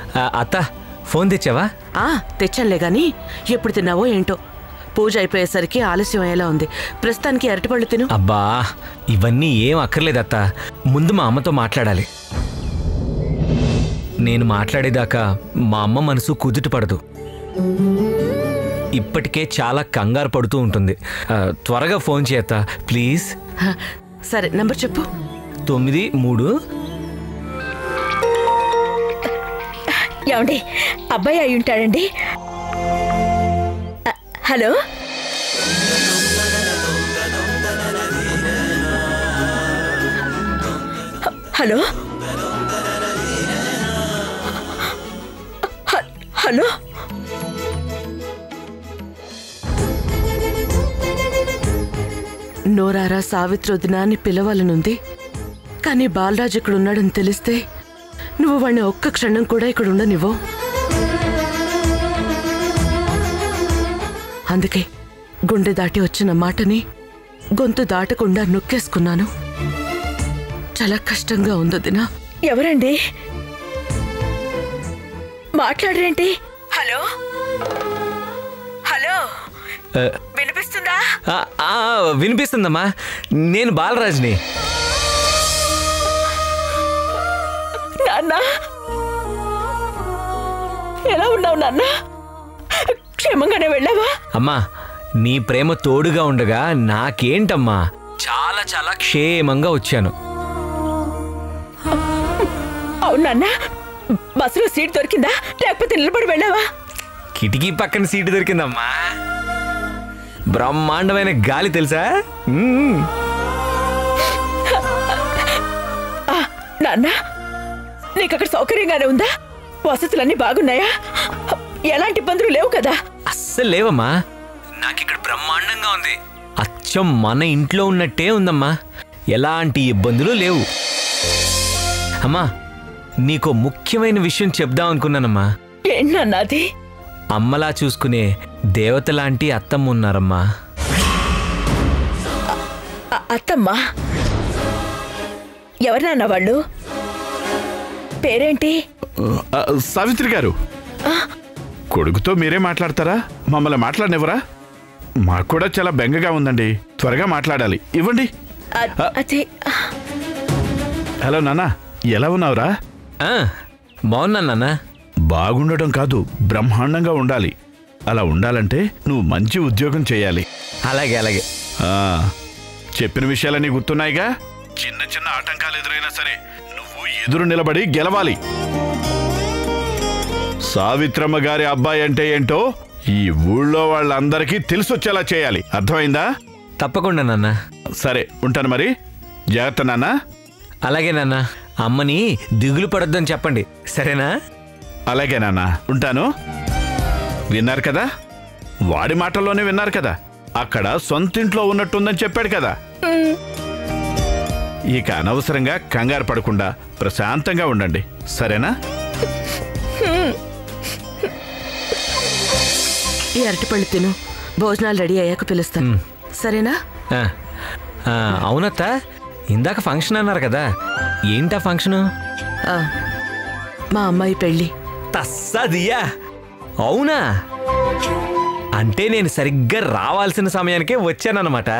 ఆ, అత్త ఫోన్ తెచ్చావా ఆ తెచ్చానులే గాని ఎప్పుడు తిన్నావో ఏంటో పూజ అయిపోయేసరికి ఆలస్యం అయ్యేలా ఉంది ప్రస్తుతానికి అరటిపళ్ళు తిను అబ్బా ఇవన్నీ ఏం అక్కర్లేదు అత్త ముందు మా అమ్మతో మాట్లాడాలి నేను మాట్లాడేదాకా మా అమ్మ మనసు కుదుట పడదు ఇప్పటికే చాలా కంగారు పడుతూ ఉంటుంది ఆ, త్వరగా ఫోన్ చేయత్త ప్లీజ్ హ, సరే నంబర్ చెప్పు తొమ్మిది మూడు ఏమండి అబ్బాయి అయి ఉంటాడండి అ, హలో హ- హలో హ- హలో నోరారా సావిత్రొదిన అని పిలవాలనుంది కానీ బాలరాజ్ ఇక్కడ ఉన్నాడని తెలిస్తే నువ్వు వాడిని ఒక్క క్షణం కూడా ఇక్కడ ఉండనివ్వు అందుకే గుండె దాటి వచ్చిన మాటని గొంతు దాటకుండా నొక్కేసుకున్నాను చాలా కష్టంగా ఉంది వదినా ఎవరండి మాట్లాడరేంటి హలో హలో ఆ, వినిపిస్తుందా ఆ, ఆ, వినిపిస్తుందమ్మా నేను బాలరాజ్ని నాన్న ఎలా ఉన్నావు నాన్న క్షేమంగానే వెళ్ళావా అమ్మా నీ ప్రేమ తోడుగా ఉండగా నాకేంటమ్మా చాలా చాలా క్షేమంగా వచ్చాను అవును నాన్న బస్సులో సీట్ దొరికిందా లేకపోతే నిలబడి వెళ్ళావా కిటికీ పక్కన సీటు దొరికిందమ్మా బ్రహ్మాండమైన గాలి తెలుసా మ్మ్. ఆ, నాన్న నీకు అక్కడ సౌకర్యంగానే ఉందా వసతులన్నీ బాగున్నాయా ఎలాంటి ఇబ్బందులు లేవు కదా అస్సలు లేవమ్మా నాకు ఇక్కడ బ్రహ్మాండంగా ఉంది అచ్చం మన ఇంట్లో ఉన్నట్టే ఉందమ్మా ఎలాంటి ఇబ్బందులు లేవు అమ్మా నీకో ముఖ్యమైన విషయం చెప్దాం అనుకున్నానమ్మా ఏంటన్నది అమ్మలా చూసుకునే దేవత లాంటి అత్తమ్మ ఉన్నారమ్మా అత్తమ్మా ఎవరు నాన్న వాళ్ళు పేరేంటి ఆ, సావిత్రి గారు కొడుకుతో మీరే మాట్లాడతారా మమ్మల్ని మాట్లాడనివ్వరా మాకు కూడా చాలా బెంగగా ఉందండి త్వరగా మాట్లాడాలి ఇవ్వండి అ- అదే హలో నాన్న ఎలా ఉన్నావురా ఆ, బాగున్నాను నాన్న బాగుండటం కాదు బ్రహ్మాండంగా ఉండాలి అలా ఉండాలంటే నువ్వు మంచి ఉద్యోగం చేయాలి అలాగే అలాగే ఆ, చెప్పిన విషయాలన్నీ గుర్తున్నాయిగా చిన్న చిన్న ఆటంకాలు ఎదురైనా సరే నువ్వు ఎదురు నిలబడి గెలవాలి సావిత్రమ్మ గారి అబ్బాయి అంటే ఏంటో ఈ ఊళ్ళో వాళ్ళందరికీ తెలిసొచ్చేలా చేయాలి అర్థమైందా తప్పకుండా నాన్న సరే ఉంటాను మరి జాగ్రత్త నాన్న అలాగే నాన్న అమ్మని దిగులు పడొద్దని చెప్పండి సరేనా అలాగే నాన్న ఉంటాను విన్నారు కదా వాడి మాటల్లోనే విన్నారు కదా అక్కడ సొంతింట్లో ఉన్నట్టుందని చెప్పాడు కదా ఇక అనవసరంగా కంగారు పడకుండా ప్రశాంతంగా ఉండండి సరేనా ఈ అరటిపళ్ళు తిను భోజనాలు రెడీ అయ్యాక పిలుస్తాను సరేనా ఆ, ఆ, అవునత్త ఇందాక ఫంక్షన్ అన్నారు కదా ఏంటా ఫంక్షను ఆ, మా అమ్మాయి పెళ్ళి తస్సదియా అవునా అంటే నేను సరిగ్గా రావాల్సిన సమయానికే వచ్చానన్నమాట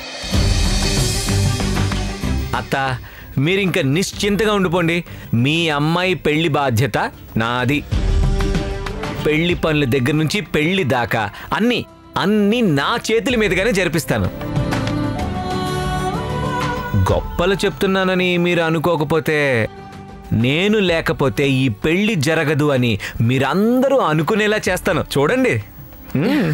అత్త మీరింక నిశ్చింతగా ఉండిపోండి మీ అమ్మాయి పెళ్లి బాధ్యత నాది పెళ్లి పనుల దగ్గర నుంచి పెళ్లి దాకా అన్నీ అన్నీ నా చేతుల మీదుగానే జరిపిస్తాను గొప్పలు చెప్తున్నానని మీరు అనుకోకపోతే నేను లేకపోతే ఈ పెళ్లి జరగదు అని మీరందరూ అనుకునేలా చేస్తాను చూడండి మ్మ్.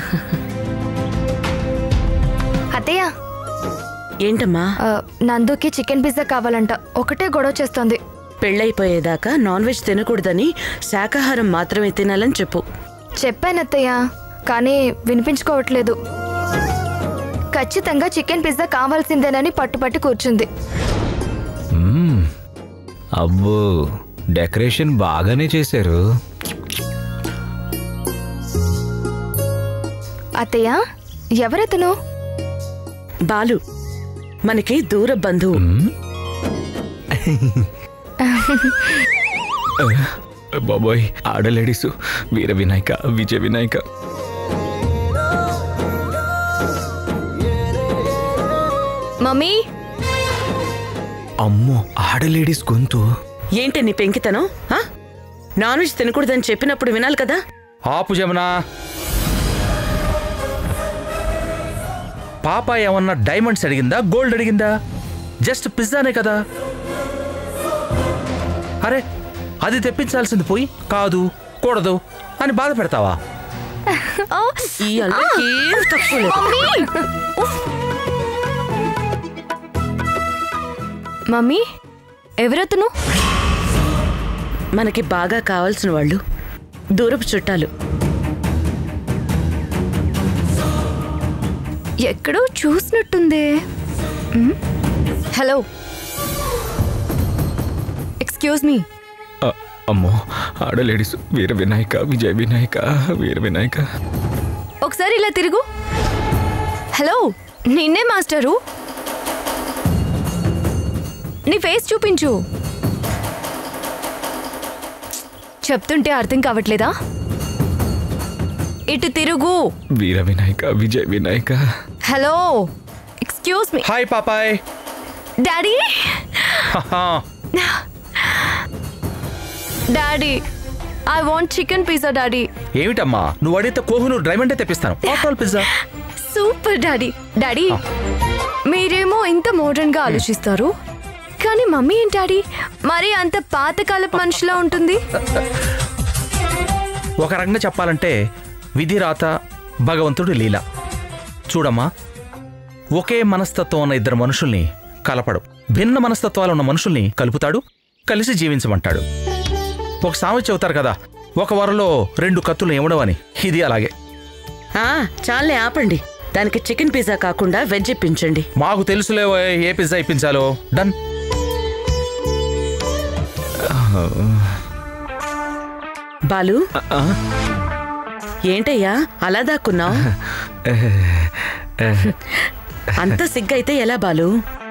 అత్తయ్య ఏంటమ్మా ఆ, నందుకి చికెన్ పిజ్జా కావాలంట ఒకటే గొడవ చేస్తోంది పెళ్ళైపోయేదాకా నాన్ వెజ్ తినకూడదని శాకాహారం మాత్రమే తినాలని చెప్పు చెప్పాను అత్తయ్య కానీ వినిపించుకోవట్లేదు ఖచ్చితంగా చికెన్ పిజ్జా కావాల్సిందేనని పట్టుపట్టి కూర్చుంది మ్మ్. అబ్బో డెకరేషన్ బాగానే చేశారు అత్తయ్య ఎవరతను బాలు మనకి దూర బంధువు బాబోయ్ ఆడ లేడీసు వీర వినాయక విజయ వినాయక మమ్మీ అమ్మో ఆడ లేడీస్ గొంతు ఏంటి నీ పెంకితనం ఆ? నాన్ వెజ్ తినకూడదని చెప్పినప్పుడు వినాలి కదా ఆపు జమునా పాప ఏమన్నా డైమండ్స్ అడిగిందా గోల్డ్ అడిగిందా జస్ట్ పిజ్జానే కదా అరే అది తెప్పించాల్సింది పోయి కాదు కూడదు అని బాధ పెడతావా ఈ అల్లరికి ఏం తక్కువ లేదు. మమ్మీ ఎవరతను మనకి బాగా కావాల్సిన వాళ్ళు దూరపు చుట్టాలు ఎక్కడో చూసినట్టుందే మ్? హలో ఎక్స్క్యూజ్ మీ అ, అమ్మో ఆడ లేడీస్ వీర వినాయక విజయ వినాయక వీర వినాయక ఒకసారి ఇలా తిరుగు హలో నిన్నే మాస్టరు నీ ఫేస్ చూపించు చెప్తుంటే అర్థం కావట్లేదా ఇటు తిరుగు వీర వినాయక విజయ Vinayaka hello excuse me hi పాపాయ్ డాడీ హహా. Daddy I want chicken pizza daddy ఏమిటమ్మా నువ్వు అడిగితే కోహునూరు డైమండే తెప్పిస్తాను after pizza super daddy daddy మీరేమో ఇంత మోడర్న్ గా ఆలోచిస్తారు కానీ మమ్మీ ఏంటి డాడీ మరి అంత పాతకాలపు మనిషిలా ఉంటుంది ఒక రకంగా చెప్పాలంటే విధి రాత భగవంతుడు లీల చూడమ్మా ఒకే మనస్తత్వం ఉన్న ఇద్దరు మనుషుల్ని కలపడు భిన్న మనస్తత్వాలు ఉన్న మనుషుల్ని కలుపుతాడు కలిసి జీవించమంటాడు ఒక సామెత చెబుతారు కదా ఒక వరలో రెండు కత్తులు ఇవ్వడం ఇది అలాగే ఆ, చాలే ఆపండి దానికి చికెన్ పిజ్జా కాకుండా వెజ్ ఇప్పించండి మాకు తెలుసులే ఓయ్, ఏ పిజ్జా ఇప్పించాలో డన్ బాలు ఏంటయ్యా అలా దాక్కున్నావు అంత సిగ్గైతే ఎలా బాలు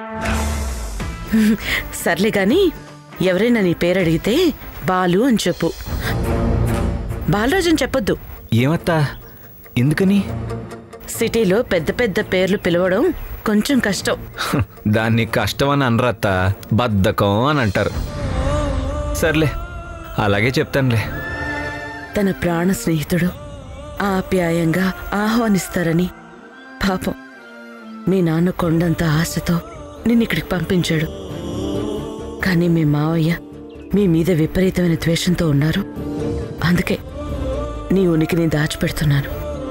సర్లే గాని ఎవరైనా నీ పేరు అడిగితే బాలు అని చెప్పు బాలరాజు అని చెప్పొద్దు ఏమత్తా ఎందుకని సిటీలో పెద్ద పెద్ద పేర్లు పిలవడం కొంచెం కష్టం దాన్ని కష్టం అని అనరత్త బద్ధకం అని అంటారు సర్లే అలాగే చెప్తానులే తన ప్రాణ స్నేహితుడు ఆప్యాయంగా ఆహ్వానిస్తారని పాపం మీ నాన్న కొండంత ఆశతో నిన్నిక్కడికి పంపించాడు కానీ మీ మావయ్య మీ మీద విపరీతమైన ద్వేషంతో ఉన్నారు అందుకే నీ ఉనికిని దాచిపెడుతున్నాను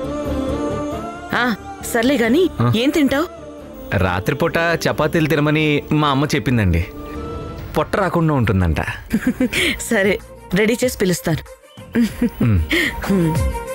ఆ సర్లే గాని ఏం తింటావు రాత్రిపూట చపాతీలు తినమని మా అమ్మ చెప్పిందండి పొట్ట రాకుండా ఉంటుందంట సరే రెడీ చేసి పిలుస్తాను ఉమ్.